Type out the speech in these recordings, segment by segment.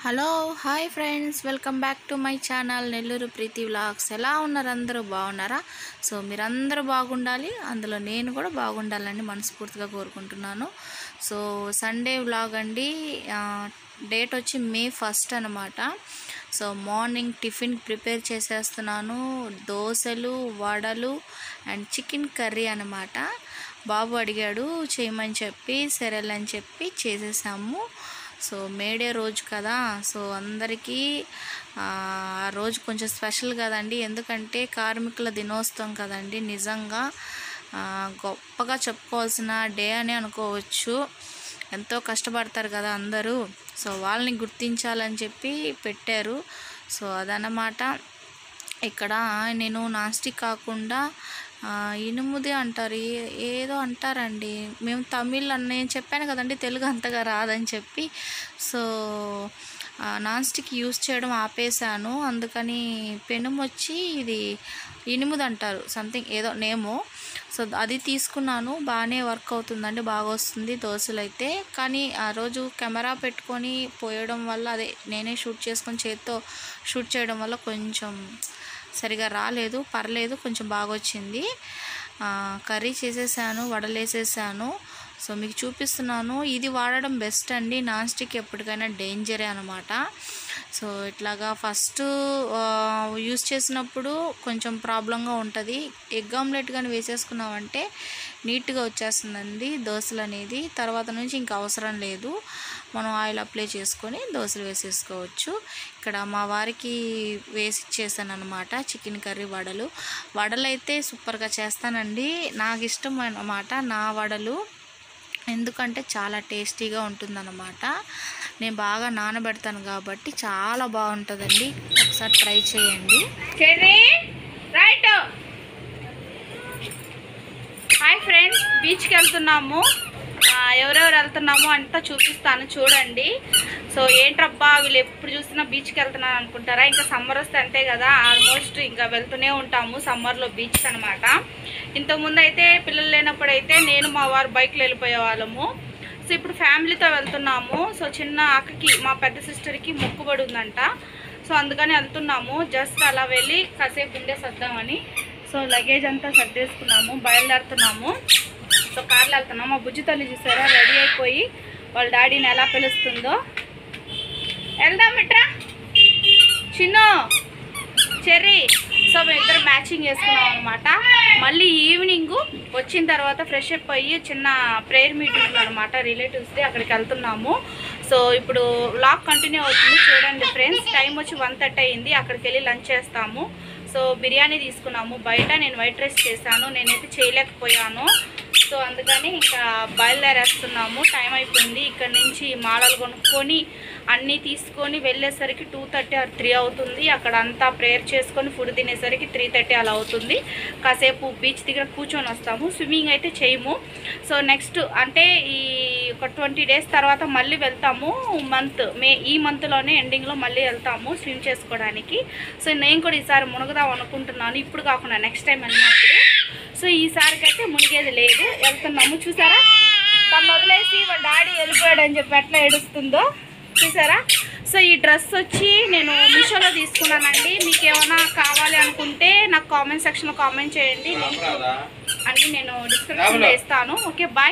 hello hi friends welcome back to my channel Nellore Preethi vlogs ఎలా ఉన్నారు అందరూ బాగున్నారా సో మీరందరూ బాగుండాలి అందులో నేను కూడా బాగుండాలని మనస్ఫూర్తిగా కోరుకుంటున్నాను సో సండే వ్లాగ్ అండి ఆ, డేట్ వచ్చి మే ఫస్ట్ అనమాట సో మార్నింగ్ టిఫిన్ ప్రిపేర్ చేసేస్తున్నాను దోశలు వడలు అండ్ చికెన్ కర్రీ అనమాట బాబు అడిగాడు చేయమని చెప్పి సరేలే అని చెప్పి చేసేసాము సో మేడే రోజు కదా సో అందరికీ ఆ ఆ రోజు కొంచెం స్పెషల్ కదండి ఎందుకంటే కార్మికుల దినోత్సవం కదండి నిజంగా ఆ, గొప్పగా చెప్పుకోవాల్సిన డే అని అనుకోవచ్చు ఎంతో కష్టపడతారు కదా అందరూ సో వాళ్ళని గుర్తించాలని చెప్పి పెట్టారు సో అదనమాట ఇక్కడ నేను నాస్టిక్ కాకుండా ఆ, ఇనుముది అంటారు ఏ- ఏదో అంటారండి మేము తమిళ్ అన్న నేను చెప్పాను కదండి తెలుగు అంతగా రాదని చెప్పి సో ఆ, నాన్ స్టిక్ యూస్ చేయడం ఆపేసాను అందుకని పెనుము వచ్చి ఇది ఇనుముది అంటారు సంథింగ్ ఏదో నేమో సో అది తీసుకున్నాను బాగానే వర్క్ అవుతుందండి బాగా వస్తుంది దోశలు అయితే కానీ ఆ రోజు కెమెరా పెట్టుకొని పోయడం వల్ల అదే నేనే షూట్ చేసుకొని చేత్తో షూట్ చేయడం వల్ల కొంచెం సరిగా రాలేదు పర్లేదు కొంచెం బాగా వచ్చింది ఆ, కర్రీ చేసేసాను వడలేసేసాను సో మీకు చూపిస్తున్నాను ఇది వాడడం బెస్ట్ అండి నాన్ స్టిక్ ఎప్పటికైనా డేంజరే అనమాట సో ఇట్లాగా ఫస్ట్ యూస్ చేసినప్పుడు కొంచెం ప్రాబ్లంగా ఉంటుంది ఎగ్ ఆమ్లెట్ కానీ వేసేసుకున్నామంటే నీట్గా వచ్చేస్తుందండి దోశలు అనేది తర్వాత నుంచి ఇంకా అవసరం లేదు మనం ఆయిల్ అప్లై చేసుకొని దోశలు వేసేసుకోవచ్చు ఇక్కడ మా వారికి వేసి ఇచ్చేసాను అనమాట చికెన్ కర్రీ వడలు వడలు అయితే సూపర్గా చేస్తానండి నాకు ఇష్టం అన్నమాట నా వడలు ఎందుకంటే చాలా టేస్టీగా ఉంటుందన్నమాట నేను బాగా నానబెడతాను కాబట్టి చాలా బాగుంటుందండి ఒకసారి ట్రై చేయండి చెర్రీ రైట్ హాయ్ ఫ్రెండ్స్ బీచ్కి వెళ్తున్నాము ఆ, ఎవరెవరు వెళ్తున్నామో అంతా చూపిస్తాను చూడండి సో ఏంట్రబ్బా వీళ్ళు ఎప్పుడు చూసినా బీచ్కి వెళ్తున్నాను అనుకుంటారా ఇంకా సమ్మర్ వస్తే అంతే కదా ఆల్మోస్ట్ ఇంకా వెళ్తూనే ఉంటాము సమ్మర్లో బీచ్కి అనమాట ఇంతకుముందు అయితే పిల్లలు లేనప్పుడు అయితే నేను మా వారు బైక్లో వెళ్ళిపోయే వాళ్ళము సో ఇప్పుడు ఫ్యామిలీతో వెళ్తున్నాము సో చిన్న అక్కకి మా పెద్ద సిస్టర్కి మొక్కుబడి ఉందంట సో అందుకని వెళ్తున్నాము జస్ట్ అలా వెళ్ళి కాసేపు ఉండేసి వద్దామని సో లగేజ్ అంతా సర్దేసుకున్నాము బయలుదేరుతున్నాము సో కార్లో వెళ్తున్నాము మా బుజ్జి తల్లి చూసారా రెడీ అయిపోయి వాళ్ళ డాడీని ఎలా పిలుస్తుందో వెళ్దాం ఇట్రా చిన్ను చెర్రీ సో మేము ఇద్దరు మ్యాచింగ్ వేసుకున్నాం అనమాట మళ్ళీ ఈవినింగ్ వచ్చిన తర్వాత ఫ్రెష్ అప్ అయ్యి చిన్న ప్రేయర్ మీటింగ్ అనమాట రిలేటివ్స్ది అక్కడికి వెళ్తున్నాము సో ఇప్పుడు లాక్ కంటిన్యూ అవుతుంది చూడండి ఫ్రెండ్స్ టైం వచ్చి వన్ థర్టీ అయింది అక్కడికి వెళ్ళి లంచ్ చేస్తాము సో బిర్యానీ తీసుకున్నాము బయట నేను వైట్ రైస్ చేశాను నేనైతే చేయలేకపోయాను సో అందుకని ఇంకా బయలుదేరేస్తున్నాము టైం అయిపోయింది ఇక్కడ నుంచి మాలలు కొనుక్కొని అన్నీ తీసుకొని వెళ్ళేసరికి టూ థర్టీ ఆర్ త్రీ అవుతుంది అక్కడ అంతా ప్రేయర్ చేసుకొని ఫుడ్ తినేసరికి త్రీ థర్టీ అలా అవుతుంది కాసేపు బీచ్ దగ్గర కూర్చొని వస్తాము స్విమ్మింగ్ అయితే చేయము సో నెక్స్ట్ అంటే ఈ ఒక ట్వంటీ డేస్ తర్వాత మళ్ళీ వెళ్తాము మంత్ మే ఈ మంత్లోనే ఎండింగ్లో మళ్ళీ వెళ్తాము స్విమ్ చేసుకోవడానికి సో నేను కూడా ఈసారి మునగదాం అనుకుంటున్నాను ఇప్పుడు కాకుండా నెక్స్ట్ టైం వెళ్ళినప్పుడు సో ఈసారికి అయితే మునిగేది లేదు వెళ్తున్నాము చూసారా తను వదిలేసి వాళ్ళ డాడీ వెళ్ళిపోయాడు అని చెప్పి ఎట్లా ఏడుస్తుందో చూసారా సో ఈ డ్రెస్ వచ్చి నేను మీషోలో తీసుకున్నానండి మీకు ఏమైనా కావాలి అనుకుంటే నాకు కామెంట్ సెక్షన్లో కామెంట్ చేయండి లింక్ అన్ని నేను డిస్క్రిప్షన్లో ఇస్తాను ఓకే బాయ్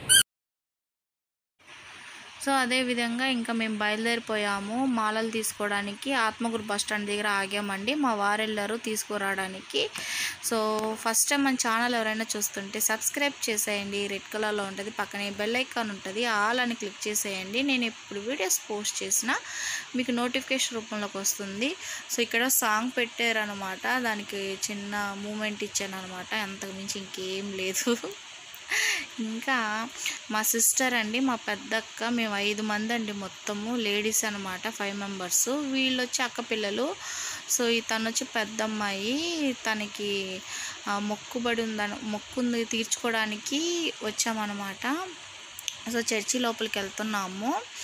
సో అదే విధంగా ఇంకా మేము బయలుదేరిపోయాము మాలలు తీసుకోవడానికి ఆత్మగురు బస్ స్టాండ్ దగ్గర ఆగామండి మా వారు వెళ్ళారు తీసుకురావడానికి సో ఫస్ట్ టైం మన ఛానల్ ఎవరైనా చూస్తుంటే సబ్స్క్రైబ్ చేసేయండి రెడ్ కలర్లో ఉంటుంది పక్కనే బెల్ ఐకాన్ ఉంటుంది ఆల్ అని క్లిక్ చేసేయండి నేను ఎప్పుడు వీడియోస్ పోస్ట్ చేసినా మీకు నోటిఫికేషన్ రూపంలోకి వస్తుంది సో ఇక్కడ సాంగ్ పెట్టారనమాట దానికి చిన్న మూమెంట్ ఇచ్చాను అనమాట అంతకు మించి ఇంకేం లేదు ఇంకా మా సిస్టర్ అండి మా పెద్దక్క మేము ఐదు మంది అండి మొత్తము లేడీస్ అనమాట ఫైవ్ మెంబర్స్ వీళ్ళు వచ్చి అక్క పిల్లలు సో ఈ తను వచ్చి పెద్ద అమ్మాయి తనకి ఆ, మొక్కుబడి ఉందని మొక్కు ఉంది తీర్చుకోవడానికి వచ్చామన్నమాట సో చర్చి లోపలికి వెళ్తున్నాము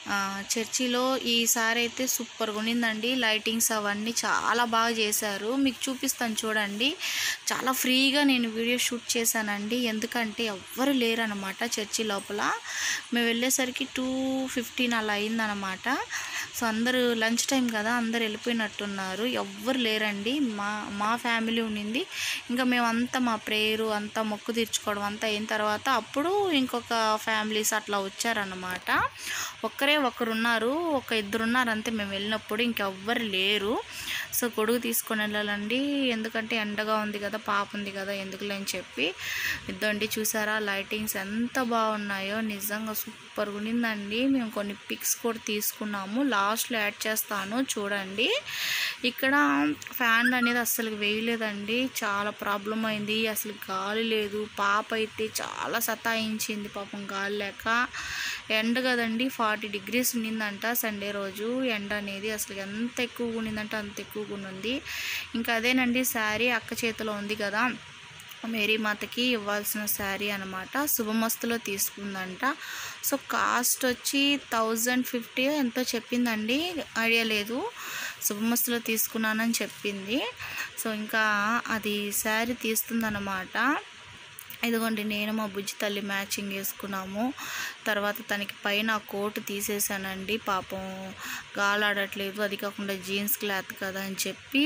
ఆ, చర్చిలో ఈసారి అయితే సూపర్గా ఉన్నిందండి లైటింగ్స్ అవన్నీ చాలా బాగా చేశారు మీకు చూపిస్తాను చూడండి చాలా ఫ్రీగా నేను వీడియో షూట్ చేశానండి ఎందుకంటే ఎవ్వరు లేరనమాట చర్చి లోపల మేము వెళ్ళేసరికి టూ ఫిఫ్టీన్ అలా అయిందనమాట సో అందరూ లంచ్ టైం కదా అందరు వెళ్ళిపోయినట్టున్నారు ఎవ్వరు లేరండి మా మా ఫ్యామిలీ ఉండింది ఇంకా మేమంతా మా ప్రేయరు అంతా మొక్కు తీర్చుకోవడం అంతా అయిన తర్వాత అప్పుడు ఇంకొక ఫ్యామిలీస్ అట్లా వచ్చారన్నమాట ఒక్కరే ఒకరు ఉన్నారు ఒక ఇద్దరు ఉన్నారు అంతే మేము వెళ్ళినప్పుడు ఇంకెవ్వరు లేరు సో గొడుగు తీసుకొని వెళ్ళాలండి ఎందుకంటే ఎండగా ఉంది కదా పాప ఉంది కదా ఎందుకులే అని చెప్పి ఇద్దండి చూసారా లైటింగ్స్ ఎంత బాగున్నాయో నిజంగా సూపర్గా ఉన్నిందండి మేము కొన్ని పిక్స్ కూడా తీసుకున్నాము లాస్ట్లో యాడ్ చేస్తాను చూడండి ఇక్కడ ఫ్యాన్ అనేది అస్సలు వేయలేదండి చాలా ప్రాబ్లం అయింది అసలు గాలి లేదు పాప అయితే చాలా సతాయించింది పాపం గాలి లేక ఎండ కదండి ఫార్టీ డిగ్రీస్ ఉన్నిందంట సండే రోజు ఎండ అనేది అసలు ఎంత ఎక్కువగా ఉన్నిందంటే అంత ఎక్కువగా ఉన్నది ఇంకా అదేనండి శారీ అక్క చేతిలో ఉంది కదా మేరీ మాతకి ఇవ్వాల్సిన శారీ అనమాట శుభమస్తులో తీసుకుందంట సో కాస్ట్ వచ్చి థౌజండ్ ఫిఫ్టీ ఎంతో చెప్పిందండి ఐడియా లేదు శుభమస్తులో తీసుకున్నానని చెప్పింది సో ఇంకా అది శారీ తీస్తుందన్నమాట ఇదిగోండి నేను మా బుజ్జి తల్లి మ్యాచింగ్ వేసుకున్నాము తర్వాత తనకి పైన ఆ కోటు తీసేసానండి పాపం గాలాడట్లేదు అది కాకుండా జీన్స్ క్లాత్ కదా అని చెప్పి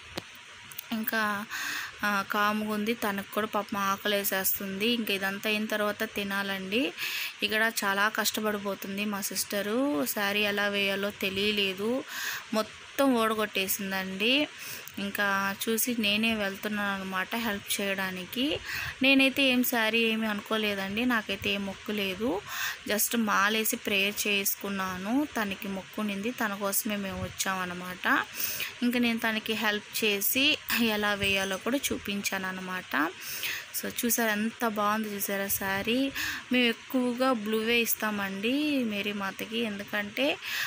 ఇంకా ఆ, కాముగా ఉంది తనకు కూడా పాపం ఆకలి వేసేస్తుంది ఇంకా ఇదంతా అయిన తర్వాత తినాలండి ఇక్కడ చాలా కష్టపడిపోతుంది మా సిస్టరు శారీ ఎలా వేయాలో తెలియలేదు మొత్తం ఓడగొట్టేసిందండి ఇంకా చూసి నేనే వెళ్తున్నాను అనమాట హెల్ప్ చేయడానికి నేనైతే ఏం శారీ ఏమీ అనుకోలేదండి నాకైతే ఏం మొక్కు లేదు జస్ట్ మాలేసి ప్రేయర్ చేసుకున్నాను తనకి మొక్కునింది తన కోసమే మేము వచ్చామన్నమాట ఇంకా నేను తనకి హెల్ప్ చేసి ఎలా వేయాలో కూడా చూపించాను అనమాట సో చూసారా ఎంత బాగుంది చూసారా శారీ మేము ఎక్కువగా బ్లూవే ఇస్తామండి మేరీ మాతకి ఎందుకంటే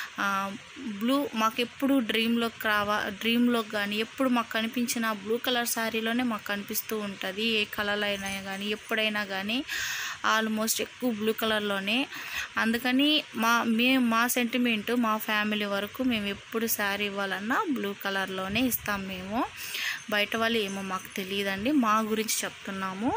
బ్లూ మాకు ఎప్పుడు డ్రీమ్లోకి రావా డ్రీమ్లోకి కానీ ఎప్పుడు మాకు కనిపించిన బ్లూ కలర్ శారీలోనే మాకు కనిపిస్తూ ఉంటుంది ఏ కలర్ అయినా కానీ ఎప్పుడైనా కానీ ఆల్మోస్ట్ ఎక్కువ బ్లూ కలర్లోనే అందుకని మా మేము మా సెంటిమెంట్ మా ఫ్యామిలీ వరకు మేము ఎప్పుడు శారీ ఇవ్వాలన్నా బ్లూ కలర్లోనే ఇస్తాం మేము బయట వాళ్ళు ఏమో మాకు తెలియదండి మా గురించి చెప్తున్నాము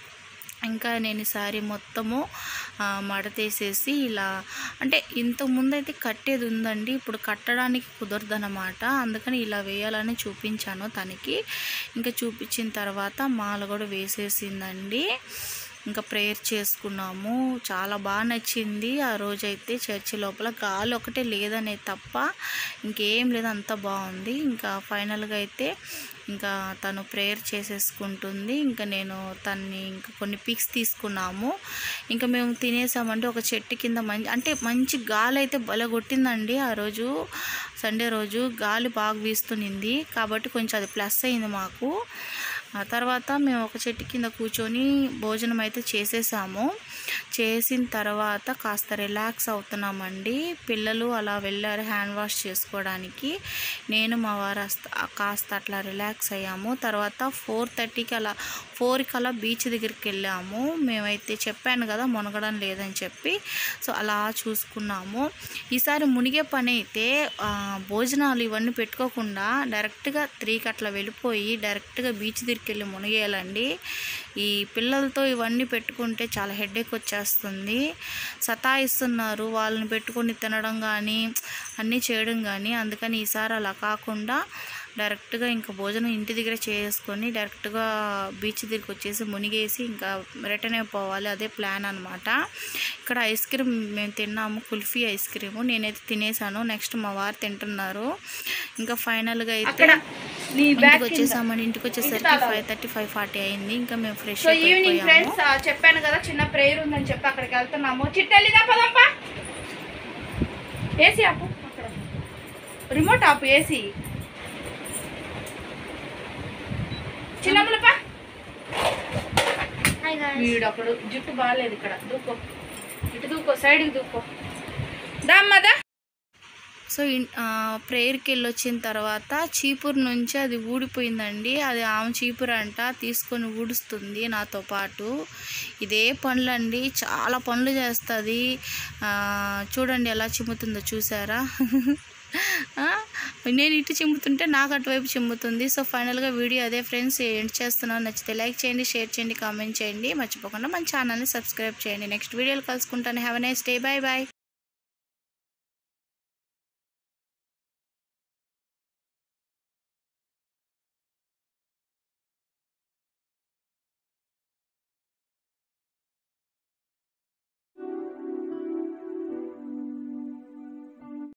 ఇంకా నేను ఈ శారీ మొత్తము ఆ, మడతేసేసి ఇలా అంటే ఇంతకుముందు అయితే కట్టేది ఉందండి ఇప్పుడు కట్టడానికి కుదరదనమాట అందుకని ఇలా వేయాలని చూపించాను తనకి ఇంకా చూపించిన తర్వాత మాల కూడా వేసేసిందండి ఇంకా ప్రేయర్ చేసుకున్నాము చాలా బాగా నచ్చింది ఆ రోజైతే చర్చి లోపల గాలి ఒకటే లేదనే తప్ప ఇంకేం లేదు అంత బాగుంది ఇంకా ఫైనల్గా అయితే ఇంకా తను ప్రేయర్ చేసేసుకుంటుంది ఇంకా నేను తన్ని ఇంకా కొన్ని పిక్స్ తీసుకున్నాము ఇంకా మేము తినేసామంటే ఒక చెట్టు కింద మంచి అంటే మంచి గాలి అయితే భలే కొట్టిందండి ఆ రోజు సండే రోజు గాలి బాగా వీస్తునింది కాబట్టి కొంచెం అది ప్లస్ అయింది మాకు ఆ తర్వాత మేము ఒక చెట్టు కింద కూర్చొని భోజనం అయితే చేసేసాము చేసిన తర్వాత కాస్త రిలాక్స్ అవుతున్నామండి పిల్లలు అలా వెళ్ళారు హ్యాండ్ వాష్ చేసుకోవడానికి నేను మా వారు అస్త- కాస్త అట్లా రిలాక్స్ అయ్యాము తర్వాత ఫోర్ థర్టీకి అలా ఫోర్కి అలా బీచ్ దగ్గరికి వెళ్ళాము మేమైతే చెప్పాను కదా మునగడం లేదని చెప్పి సో అలా చూసుకున్నాము ఈసారి మునిగే పని అయితే ఆ, భోజనాలు ఇవన్నీ పెట్టుకోకుండా డైరెక్ట్గా త్రీకి అట్లా వెళ్ళిపోయి డైరెక్ట్గా బీచ్ దగ్గరికి వెళ్ళి మునిగేయాలండి ఈ పిల్లలతో ఇవన్నీ పెట్టుకుంటే చాలా హెడేక్ వచ్చేస్తుంది సతాయిస్తున్నారు వాళ్ళని పెట్టుకొని తినడం కానీ అన్నీ చేయడం కానీ అందుకని ఈసారి అలా కాకుండా డైరెక్ట్గా ఇంకా భోజనం ఇంటి దగ్గర చేసుకొని డైరెక్ట్గా బీచ్ దగ్గరికి వచ్చేసి మునిగేసి ఇంకా రిటర్న్ అయిపోవాలి అదే ప్లాన్ అనమాట ఇక్కడ ఐస్ క్రీమ్ మేము తిన్నాము కుల్ఫీ ఐస్ క్రీమ్ నేనైతే తినేసాను నెక్స్ట్ మా వారు తింటున్నారు ఇంకా ఫైనల్గా అయితే అక్కడ నీ ఇంటికి బ్యాగ్ వచ్చేసామండి ఇంటికి వచ్చేసరికి ఫైవ్ థర్టీ ఫైవ్ ఫార్టీ అయింది ఇంకా మేము ఫ్రెష్ సో ఈవినింగ్ అయిపోయాము ఫ్రెండ్స్ చెప్పాను కదా చిన్న ప్రేయర్ ఉందని చెప్పి అక్కడికి వెళ్తున్నాము చిట్టెల్లిదా పదప్పా ఏసీ ఆపు అక్కడ రిమోట్ ఆపు ఏసీ చిన్నమ్మలపా వీడు అక్కడ జుట్టు బాగాలేదు ఇక్కడ దూకో ఇటు దూకో సైడ్కి దూకో దామ్మదా సో ప్రేయర్కి వెళ్ళి వచ్చిన తర్వాత చీపురు నుంచి అది ఊడిపోయిందండి అది ఆమె చీపురు అంట తీసుకొని ఊడుస్తుంది నాతో పాటు ఇదే పనులండి చాలా పనులు చేస్తుంది చూడండి ఎలా చిమ్ముతుందో చూసారా ఆ, నేను ఇటు చిమ్ముతుంటే నాకు అటువైపు చిమ్ముతుంది సో ఫైనల్గా వీడియో అదే ఫ్రెండ్స్ ఏంటి చేస్తున్నాను నచ్చితే లైక్ చేయండి షేర్ చేయండి కామెంట్ చేయండి మర్చిపోకుండా మన ఛానల్ని సబ్స్క్రైబ్ చేయండి నెక్స్ట్ వీడియోలో కలుసుకుంటాను have a nice day bye bye